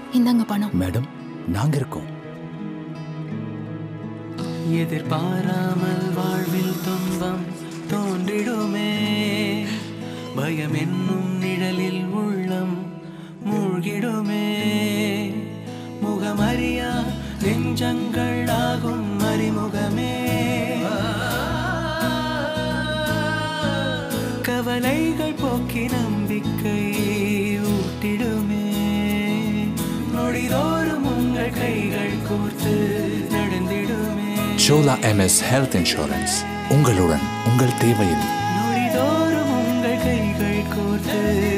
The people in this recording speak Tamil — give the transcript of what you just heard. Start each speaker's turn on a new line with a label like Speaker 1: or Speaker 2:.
Speaker 1: இந்தாங்க பணம்
Speaker 2: மேடம் நாங்க இருக்கோம்
Speaker 3: எதிர்பாராமல் வாழ்வில் துன்பம் தோன்றிடுமே பயம் என்னும் நிழலில் உள்ளம் மூழ்கிடுமே முகமறியா நெஞ்சங்கள் ஆகும் அறிமுகமே கவலைகள் போக்கி நம்பிக்கை ஊட்டிடுமே நொடிதோறும் உங்கள் கைகள் கோர்த்து நடந்திடுமே
Speaker 2: சோலா எம்எஸ் ஹெல்த் இன்சூரன்ஸ் உங்களுடன் உங்கள் தேவையில்
Speaker 3: நொடிதோறும் உங்கள் கைகள் கோர்த்து